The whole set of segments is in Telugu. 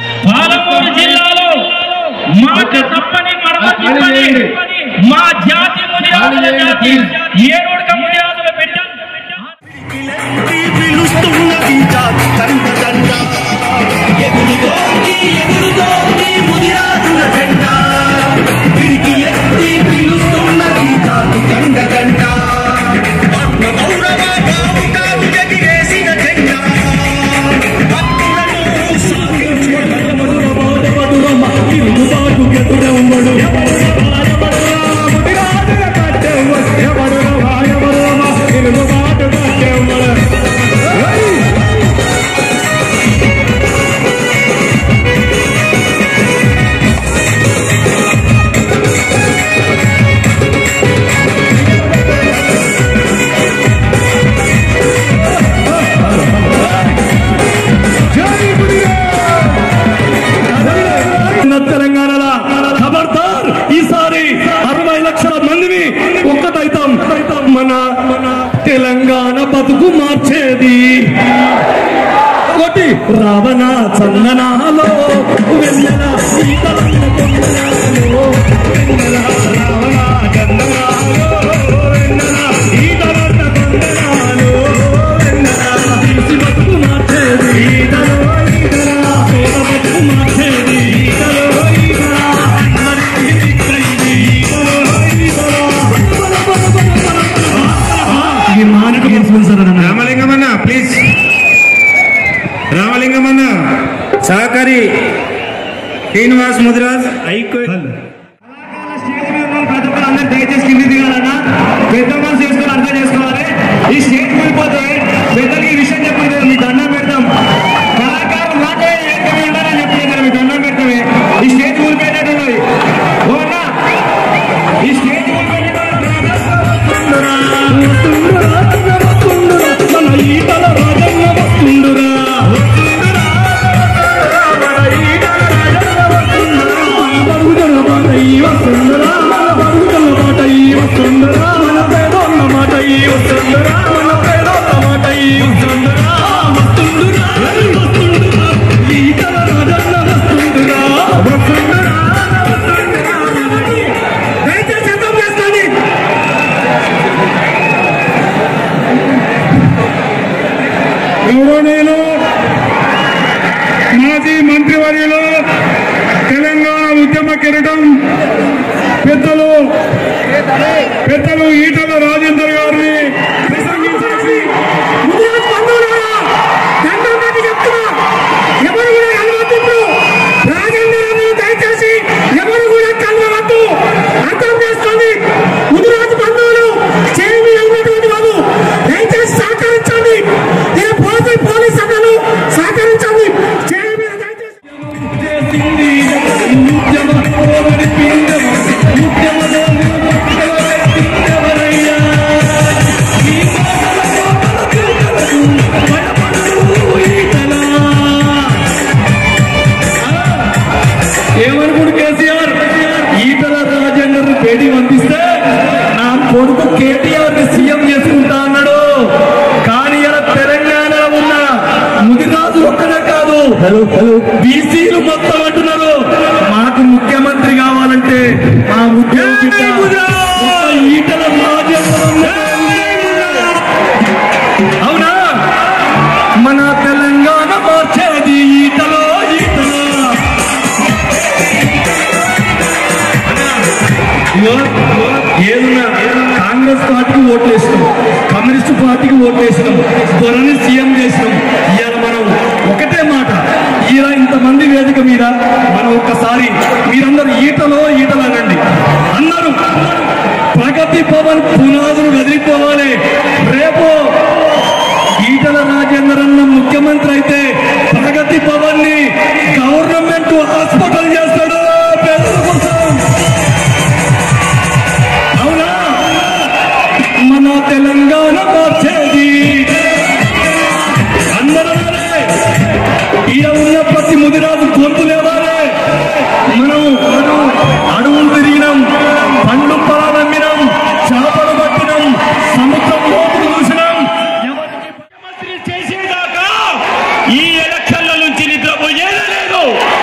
పాలమూరు జిల్లాలో మాట తప్పని మడమ తిప్పని మా జాతి ముదిరాజుల జాతి ఏరోడక ముదిరాజుల బిడ్డ పిలుస్తున్నది జాతి దండ దండ ఎగురుతోంది ఎగురుతోంది ముదిరాజుల జెండ పిడికి ఎత్తి పిలుస్తున్నది జాతి దండ దండ ఆత్మ గౌరవ కావు కావు ఎగిరేసిన జెండ హక్కులను సాధించే బలమధుర బాధపడురమ తిరుగుబాటు ఎదురెవ్వడు ముదిరాజుల కట్టెవ్వ ఎవడుర వాయవరమ తిరుగుబాటు కట్టెవ్వడు ఉన్న తెలంగాణలో ఖబర్దార్ ఈసారి అరవై లక్షల మందిని ఒక్కటైతాం మన మన తెలంగాణ బతుకు మార్చేది ఒకటి రావణ చందనాలో వెన్నెల సీతలన్న కొండనాలో వెన్నెల రావణ చందనాలో వెన్నెల సీతలన్న కొండనాలో వెన్నెల తీసి బతుకు మార్చేది ఈతలో ఈతల పేద బతుకు మార్చేది ఈతలో ఈతల అందరికీ దిక్కైంది ఈతలో ఈతల బల బల బల బల బల. ఈ మానక స్పాన్సర్ అన్న రామలింగమన్న ప్లీజ్ రామలింగమన్న సహకారి శ్రీనివాస్ ముదిరాజ్ ఐక్య ప్రతి ఒక్కరు అందరూ దయచేసి కింది దిగాలన్నా పెద్ద మనసు చేసుకొని అర్థం చేసుకోవాలి ఈ స్టేట్ కూలిపోతే పెద్దలు ఈ విషయం చెప్పింది మీ దండం పెడతాం కళాకారులు మాకే ఏకమే ఉండాలని చెప్పింది కదా మీ దండం పెడతామే ఈ స్టేట్ కూలిపోయేటట్టు ఉన్నది ఓనా ఈ స్టేట్ మన ఈటల రాజన్న వస్తుండురా మన ఈటల రాజన్న వస్తుండురా బరుగుదల మాట ఈ వస్తుండురా మన బరుగుదల మాట ఈ వస్తుండురా మన పేదోళ్ళ మాట ఈ వస్తుండురా మన పేదోళ్ళ మాట ఈ వస్తుండురా వస్తుండురా వస్తుండురా ఈటల రాజన్న వస్తుండురా వస్తుండురా వస్తుండురా దయచేసి అర్థం చేసుకోండి గౌరవనీయులు మాజీ మంత్రివర్యులు తెలంగాణ ఉద్యమ కిరీటం పెద్దలు పెద్దలు ఈటల రాజేందర్ గారిని ప్రసంగించేసి ముదిరాజ్ బంధువులారా, దండం పెట్టి చెప్తున్నా, ఎవరు కూడా కలవద్దు ఇప్పుడు. రాజేందర్ అన్నను దయచేసి ఎవరు కూడా కలవవద్దు. అర్థం చేసుకోండి ముదిరాజ్ బంధువులు చేయి మీద ఉన్నటువంటి బాబు దయచేసి సహకరించండి నేను పోలీసు పోలీస్ అన్నలు సహకరించండి చేయి మీద దయచేసి ఏమనుకుడు కేసీఆర్ ఈటల రాజేందర్ పేటీ పంపిస్తే నా కొడుకు కేటీఆర్ ని సీఎం చేసుకుంటా అన్నాడు కానీ ఇలా తెలంగాణలో ఉన్న ముదిరాజు ఒక్కడే కాదు బీసీలు మొత్తం అంటున్నారు మాకు ముఖ్యమంత్రి కావాలంటే మా ఉద్యోగ బిడ్డ ఒక్క ఈటల రాజేంద్ర అవునా మన తెలంగాణ మార్చేది ఈటలో ఈటలో ఇగో, ఏదున్నా కాంగ్రెస్ పార్టీకి ఓట్లు వేసినాం కమ్యూనిస్ట్ పార్టీకి ఓట్లు వేసినాం త్వరని సీఎం చేసినాం ఇవాళ మనం ఒకటే మాట ఇలా ఇంతమంది వేదిక మీద మనం ఒక్కసారి మీరందరూ ఈటలో ఈటలు అనండి అందరూ ప్రగతి భవన్ పునాదులు కదిలిపోవాలి రేపు ఈటల రాజేందర్ అన్న ముఖ్యమంత్రి అయితే ప్రగతి భవన్ ని గవర్నమెంట్ హాస్పిటల్ చేస్తాడు పేదల కోసం అవునా మన తెలంగాణ మార్చేది అందరూ ఈడ ఉన్న ప్రతి ముదిరాజు గొంతు లేవాలి మనం మనం అడవులు తిరిగినాం పండ్లు పొలాలు అమ్మినాం చేపలు పట్టినాం సముద్రం లోతులు చూసినాం ఎవరికి ముఖ్యమంత్రి చేసేదాకా ఈ ఎలక్షన్ల నుంచి నిద్రపోయేదే లేదు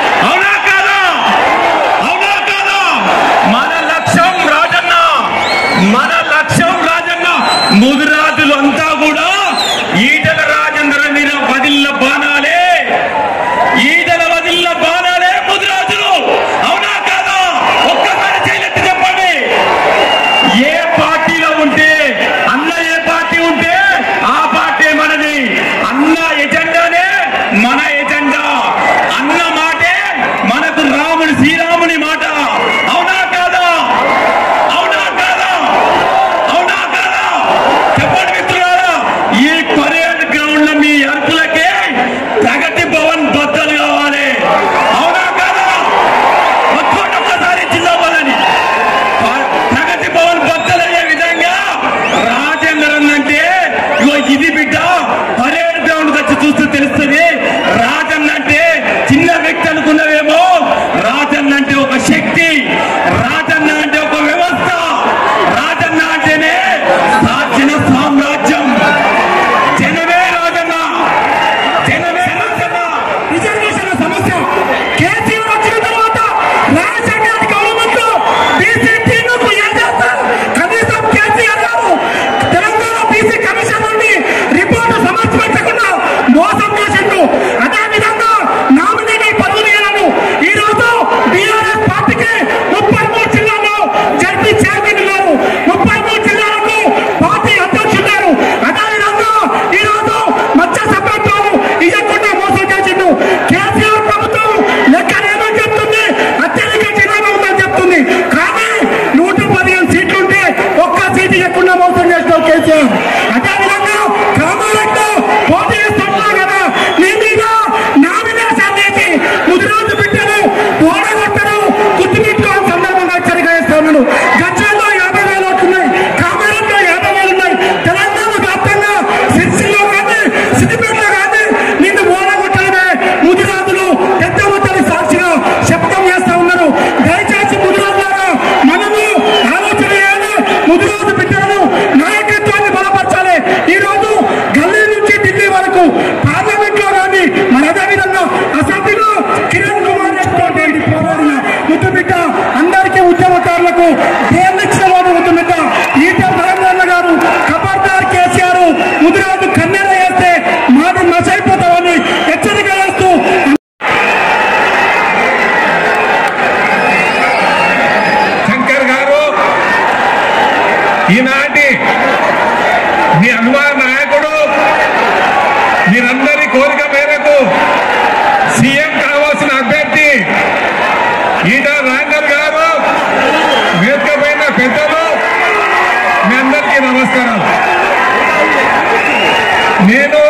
ఈనాటి మీ అభిమాన నాయకుడు మీరందరి కోరిక మేరకు సీఎం కావాల్సిన అభ్యర్థి ఈట రాంగర్ గారు వేదికపైన పెద్దలు మీ అందరికీ నమస్కారం నేను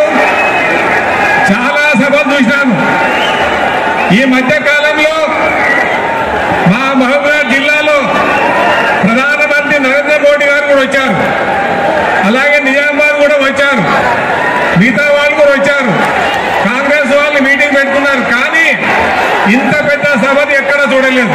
చాలా సభలు చూసినాను ఈ మధ్య కాలంలో మా మహబూబాబాద్ జిల్లాలో ప్రధానమంత్రి నరేంద్ర మోడీ గారు కూడా వచ్చారు అలాగే నిజామాబాద్ కూడా వచ్చారు మిగతా వాళ్ళు కూడా వచ్చారు కాంగ్రెస్ వాళ్ళు మీటింగ్ పెట్టుకున్నారు కానీ ఇంత పెద్ద సభని ఎక్కడ చూడలేదు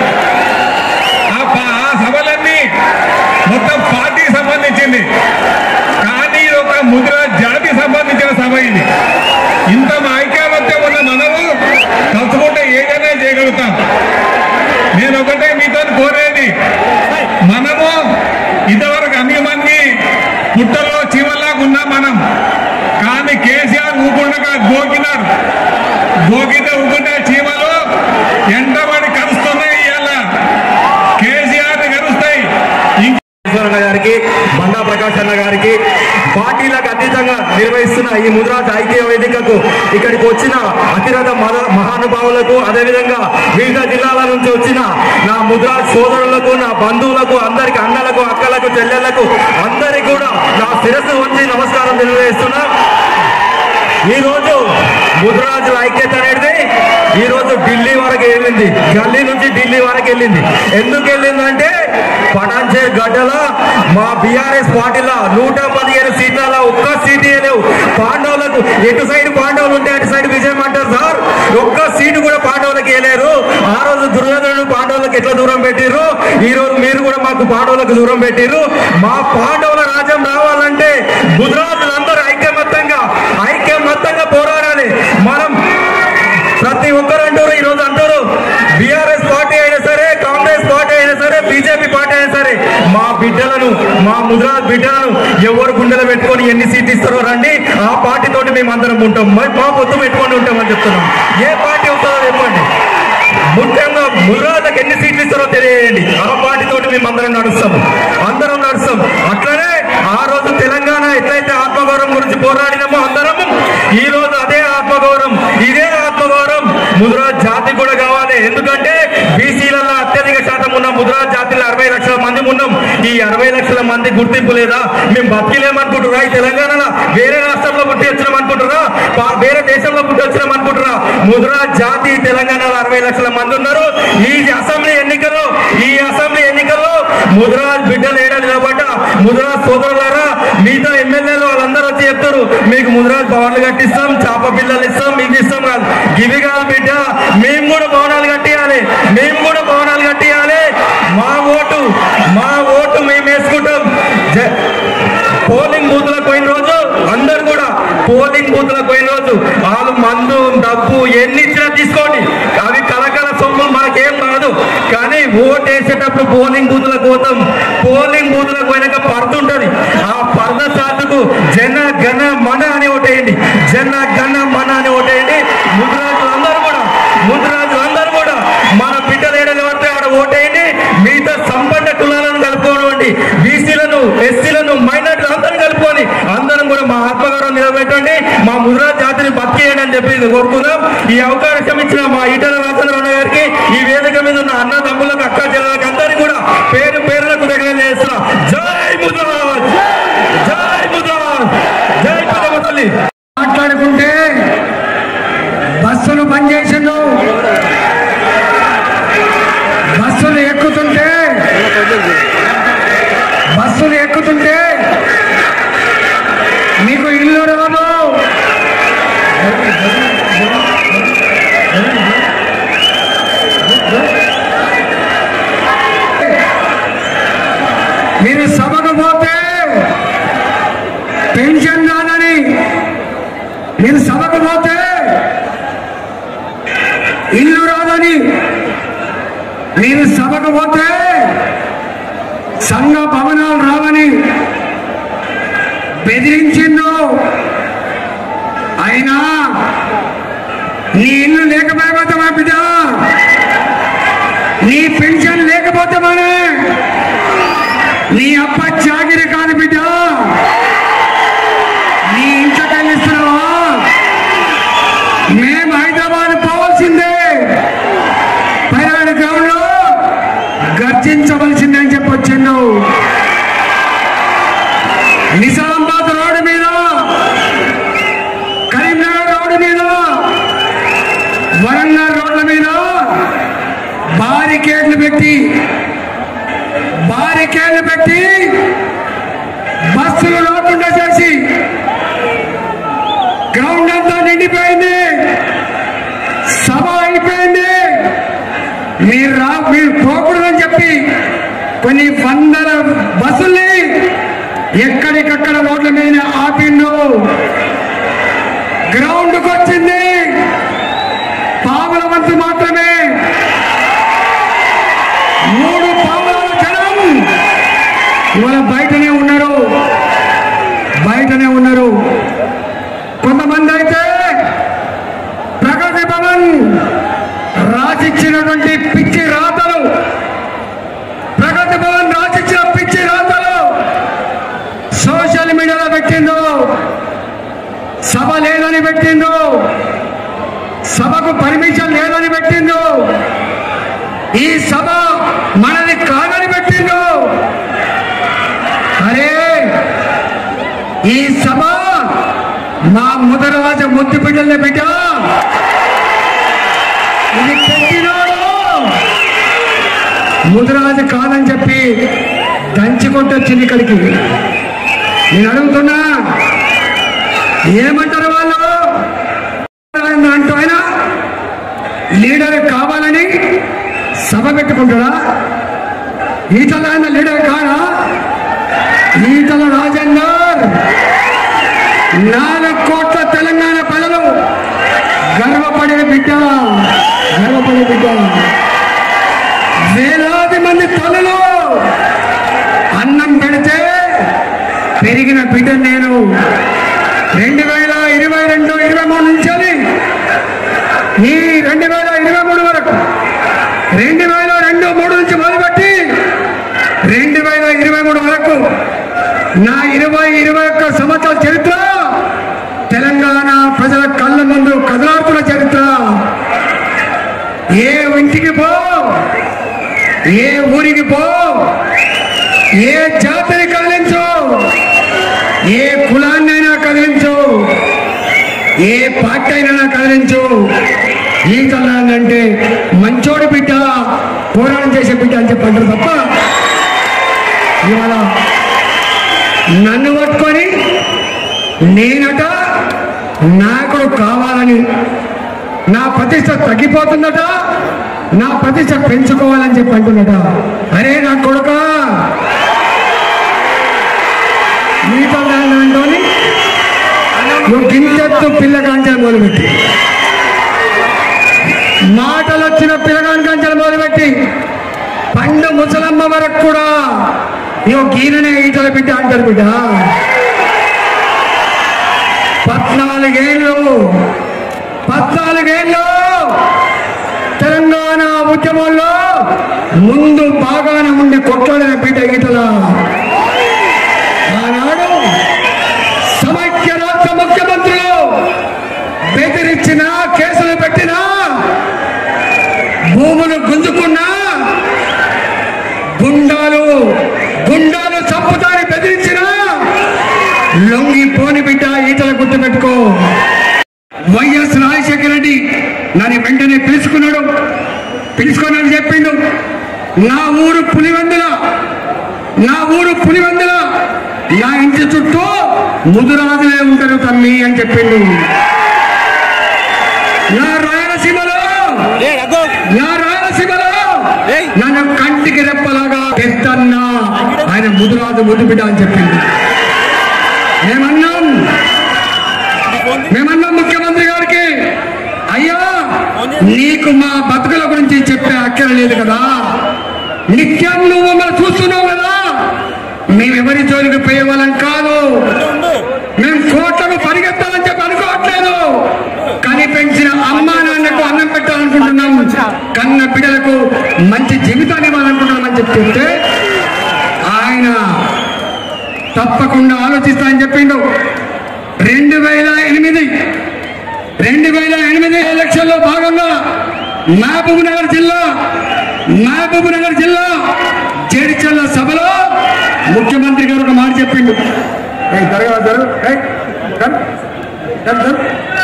ఆ ప- ఆ సభలన్నీ మొత్తం పార్టీకి సంబంధించింది కానీ ఇది ఒక ముద్ర జాతి సంబంధించిన సభ ఇది ఇంత మా ఐక్యమత్యం ఉన్న మనము తలుచుకుంటే ఏదైనా చేయగలుగుతాం నేను ఒకటే మీతో కోరేది మనము ఇంతవరకు అన్ని మంది పుట్టలో చీమల్లాగా ఉన్నాం మనం కానీ కేసీఆర్ ఊకుండా గోకినారు గోకితే ఊకుంటే చీమలు ఎంటబడి కలుస్తున్నాయి ఇవాళ కేసీఆర్ కలుస్తాయి ఇంక అన్న గారికి బండా ప్రకాష్ అన్న గారికి పార్టీలకు అతీతంగా నిర్వహిస్తున్న ఈ ముద్రాజ్ ఐక్య వేదికకు ఇక్కడికి వచ్చిన అతిరథ మద- మహానుభావులకు అదేవిధంగా వివిధ జిల్లాల నుంచి వచ్చిన నా ముద్రాజ్ సోదరులకు నా బంధువులకు అందరికి అన్నలకు అక్కలకు చెల్లెళ్లకు అందరికి కూడా నా శిరస్సు వచ్చి నమస్కారం తెలియజేస్తున్నా ఈ రోజు ముద్రాజుల ఐక్యత అనేది ఈ రోజు ఢిల్లీ వరకు వెళ్ళింది గల్లీ నుంచి ఢిల్లీ వరకు వెళ్ళింది ఎందుకు వెళ్ళిందంటే పటాన్చేర్ గడ్డల మా బీఆర్ఎస్ పార్టీలో నూట పదిహేను సీట్ల ఒక్క సీటు లేవు పాండవులకు ఎటు సైడ్ పాండవులు ఉంటే అటు సైడ్ విజయం అంటారు సార్ ఒక్క సీటు కూడా పాండవులకు వేయలేరు ఆ రోజు దుర్యోధనుడు పాండవులకు ఎట్లా దూరం పెట్టిర్రు ఈ రోజు మీరు కూడా మాకు పాండవులకు దూరం పెట్టిర్రు మా పాండవుల రాజ్యం రావాలంటే గుజరాతులందరూ ఐక్యమత్తంగా ఐక్యమత్తంగా పోరాడాలి మనం ప్రతి ఒక్కరు అంటారు ఈ రోజు అంటారు బీఆర్ఎస్ పార్టీ అయినా సరే కాంగ్రెస్ పార్టీ అయినా సరే బీజేపీ పార్టీ అయినా సరే మా బిడ్డలను మా ముద్రాజ్ బిడ్డలను ఎవరు గుండెలు పెట్టుకొని ఎన్ని సీట్లు ఇస్తారో రండి ఆ పార్టీ తోటి మేము అందరం ఉంటాం మరి మా పొత్తు పెట్టుకొని ఉంటామని చెప్తున్నాం ఏ పార్టీ ఉంటుందో చెప్పండి ముఖ్యంగా ముద్రాలకు ఎన్ని సీట్లు ఇస్తారో తెలియజేయండి ఆ పార్టీ తోటి మేము అందరం నడుస్తాం అందరం నడుస్తాం అట్లనే ఆ రోజు తెలంగాణ ఎట్లయితే ఆత్మగౌరవం గురించి పోరాడినామో అందరం ఈ రోజు అదే ఆత్మగౌరవం ఇదే ఆత్మగౌరవం ముద్రాజ్ జాతి కూడా కావాలి ఎందుకంటే బీసీలలో అత్యధిక శాతం ఉన్న ముద్రాజ్ జాతిలో అరవై లక్షల మంది ఉన్నాం ఈ అరవై లక్షల మంది గుర్తింపు లేదా మేము బతికిలేమనుకుంటున్నా ఈ తెలంగాణలో వేరే రాష్ట్రంలో పుట్టి వచ్చినాం అనుకుంటున్నా పా- వేరే దేశంలో పుట్టి వచ్చినాం అనుకుంటున్నా ముద్రాజ్ జాతి తెలంగాణలో అరవై లక్షల మంది ఉన్నారు ఈ అసెంబ్లీ ఎన్నికలు ఈ అసెంబ్లీ ఎన్నికల్లో ముద్రాజ్ బిడ్డలు ఏడా నిలబడ్డ ముద్రాజ్ సోదరులారా మిగతా ఎమ్మెల్యేలు వాళ్ళందరూ వచ్చి చెప్తారు మీకు ముద్రాజ్ భవన్లు కట్టిస్తాం చాప పిల్లలు ఇస్తాం మీకు ఇస్తాం కాదు ఇవి కాదు బిడ్డ మేము కూడా భవనాలు కట్టియాలి మేము కూడా భవనాలు కట్టియాలి మా ఓటు మా ఓటు మేము వేసుకుంటాం జ- పోలింగ్ బూత్లకు పోయిన రోజు అందరు కూడా పోలింగ్ బూత్లకు పోయిన రోజు వాళ్ళు మందు డబ్బు ఎన్ని ఇచ్చినా తీసుకోండి అవి కలకల సొమ్ము మనకేం కాదు కానీ ఓట్ వేసేటప్పుడు పోలింగ్ బూత్లకు పోతాం పోలింగ్ బూత్లకు పోయినాక పర్ద ఉంటుంది ఆ పర్ద సాటుకు జన గణ మన అని ఓటేయండి జన గణ మన అని ఓటేయండి ముద్రాజులు అందరూ కూడా ముద్రాజులు అందరూ కూడా మన బిడ్డలు ఏడలు పడితే ఆడ ఓటేయండి మిగతా సంపన్న కులాలను కలుపుకోనివ్వండి బీసీలను ఎస్సీలను మైనార్టీలు అందరం కలుపుకొని అందరం కూడా మా ఆత్మగౌరవం నిలబెట్టండి మా ముద్రా జాతిని బతికేయండి అని చెప్పి కోరుకుందాం ఈ అవకాశం ఇచ్చిన మా ఈటల రాజేంద్రరావు గారికి ఈ వేదిక మీద ఉన్న అన్న తమ్ములకు అక్క చెల్లెలకు అందరికీ కూడా పేరు పేరులకు దగ్గర చేస్తున్నా జై ముద్రాజ్ జై ముద్రాజ్ జై పెద్దమ్మ తల్లి మాట్లాడుకుంటే బస్సులు బంద్ చేసిండు బస్సులు ఎక్కుతుంటే బస్సులు ఎక్కుతుంటే మీకు ఇల్లు రాదు మీరు సభకు పోతే పెన్షన్ రాదని నేను సభకు పోతే ఇల్లు రాదని నేను సభకు పోతే సంఘ భవనాలు రావని బెదిరించిండు అయినా నీ ఇల్లు లేకపోతే మా బిడ్డ నీ పెన్షన్ లేకపోతే మనే నీ అప్ప చాకిరి కాదు బిడ్డ నీ ఇంట్లో కలిస్తున్నావా మేము హైదరాబాద్ పోవాల్సిందే పైరాడ గ్రౌండ్ లో గర్జించవలసిందే అని చెప్పొచ్చిండు నిజామాబాద్ రోడ్డు మీద కరీంనగర్ రోడ్డు మీద వరంగల్ రోడ్ల మీద బారికేడ్లు పెట్టి బారికేడ్లు పెట్టి బస్సులు రాకుండా చేసి గ్రౌండ్ అంతా నిండిపోయింది సభ అయిపోయింది మీరు రా మీరు పోకూడదని చెప్పి కొన్ని వందల బస్సుల్ని ఎక్కడికక్కడ రోడ్ల మీద ఆపిండు గ్రౌండ్కి వచ్చింది పాముల వంతు మాత్రమే మూడు పాముల జనం ఇవాళ బయటనే ఉన్నారు బయటనే ఉన్నారు కొంతమంది అయితే ప్రగతి భవన్ రాసిచ్చినటువంటి పిచ్చి రాతలు ప్రగతి భవన్ రాసిచ్చిన పిచ్చి రాతలు సోషల్ మీడియాలో పెట్టిండు సభ లేదని పెట్టిండు సభకు పర్మిషన్ లేదని పెట్టిండు ఈ సభ మనది కాదని పెట్టిండు అరే ఈ సభ మా ముదరాజ ముద్దు బిడ్డల్ని బిడ్డ ఇది పెట్టినాడు ముదరాజు కాదని చెప్పి దంచుకొట్టొచ్చింది ఇక్కడికి నేను అడుగుతున్నా ఏమంటారు వాళ్ళు అంటూ ఆయన లీడర్ కావాలని సభ పెట్టుకుంటాడా ఈటల ఆయన లీడర్ కాడా ఈటల రాజేందర్ నాలుగు కోట్ల తెలంగాణ ప్రజలు గర్వపడే బిడ్డ గర్వపడే బిడ్డ వేలాది మంది తల్లులు అన్నం పెడితే పెరిగిన బిడ్డ నేను రెండు వేల ఇరవై రెండు ఇరవై మూడు నుంచి ఈ రెండు వేల ఇరవై మూడు వరకు రెండు వేల రెండు మూడు నుంచి మొదలుపెట్టి రెండు వేల ఇరవై మూడు వరకు నా ఇరవై ఇరవై ఒక్క సంవత్సరాల చరిత్ర తెలంగాణ ప్రజల కళ్ళ ముందు కదలాడుతున్న చరిత్ర ఏ ఇంటికి పో ఏ ఊరికి పో ఏ జాతిని కదిలించు ఏ కులాన్నైనా కదిలించు ఏ పార్టీ అయినా కదిలించు ఈ అంటే మంచోడి బిడ్డ పోరాటం చేసే బిడ్డ అని చెప్పి అంటారు తప్ప ఇవాళ నన్ను పట్టుకొని నేనట నాయకుడు కావాలని నా ప్రతిష్ట తగ్గిపోతుందట నా ప్రతిష్ట పెంచుకోవాలని చెప్పి అంటున్నట అరే నా కొడుక మీతో అంటోని నువ్వు గింజెత్తు పిల్లగాంచెలు మొదలుపెట్టి మాటలు వచ్చిన పిల్లగాని కంచెలు మొదలుపెట్టి పండు ముసలమ్మ వరకు కూడా నువ్వు గీననే ఈతల బిడ్డ అంటారు బిడ్డ పద్నాలుగేళ్ళు పద్నాలుగేళ్ళు తెలంగాణ ఉద్యమంలో ముందు బాగానే ఉండి కొట్లాడిన బిడ్డ ఈతల ఆనాడు సమైక్య రాష్ట్ర ముఖ్యమంత్రులు బెదిరించిన కేసులు పెట్టినా భూములు గుంజుకున్నా గుండాలు గుండాలు చంపుతాని బెదిరించినా లొంగి పోని బిడ్డ ఈతల గుర్తు పెట్టుకో వైఎస్ రాజశేఖర రెడ్డి నన్ను వెంటనే పిలుచుకున్నాడు పిలుచుకున్నాడు చెప్పిండు నా ఊరు పులివెందుల నా ఊరు పులివెందుల నా ఇంటి చుట్టూ ముదురాజులే ఉంటారు తమ్మి అని చెప్పిండు నా రాయలసీమలో నా రాయలసీమలో నన్ను కంటికి రెప్పలాగా పెద్దన్న ఆయన ముదురాజు ముద్దు బిడ్డ అని చెప్పింది మేమన్నాం మేమన్నాం ముఖ్యమంత్రి గారికి అయ్యా నీకు మా బతుకుల గురించి చెప్పే అక్కర లేదు కదా నిత్యం నువ్వు మమ్మల్ని చూస్తున్నావు కదా మేమెవరి జోలికి పోయే వాళ్ళం కాదు మేము కోట్లకు పరిగెత్తాలని చెప్పి అనుకోవట్లేదు కానీ పెంచిన అమ్మా నాన్నకు అన్నం పెట్టాలనుకుంటున్నాం కన్న బిడ్డలకు మంచి జీవితాన్ని ఇవ్వాలనుకుంటున్నామని చెప్పి చెప్తే ఆయన తప్పకుండా ఆలోచిస్తా అని చెప్పిండు రెండు వేల ఎనిమిది రెండు వేల ఎనిమిది ఎలక్షన్లో భాగంగా మహబూబ్ నగర్ జిల్లా మహబూబ్ నగర్ జిల్లా జడిచల్ల సభలో ముఖ్యమంత్రి గారు ఒక మాట చెప్పిండు ఏయ్, జరగవా, జరుగు. ఏయ్, జరు. జరు, జరు.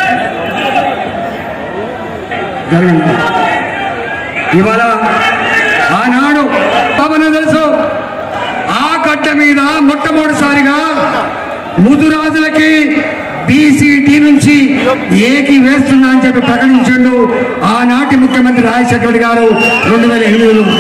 జరగండి ఇవాళ ఆనాడు పవన తెలుసు ఆ కట్ట మీద మొట్టమొదటిసారిగా ముదురాజులకి బీసీటీ నుంచి ఏకి వేస్తున్నా అని చెప్పి ప్రకటించిండు ఆనాటి ముఖ్యమంత్రి రాజశేఖర రెడ్డి గారు రెండు వేల ఎనిమిదిలో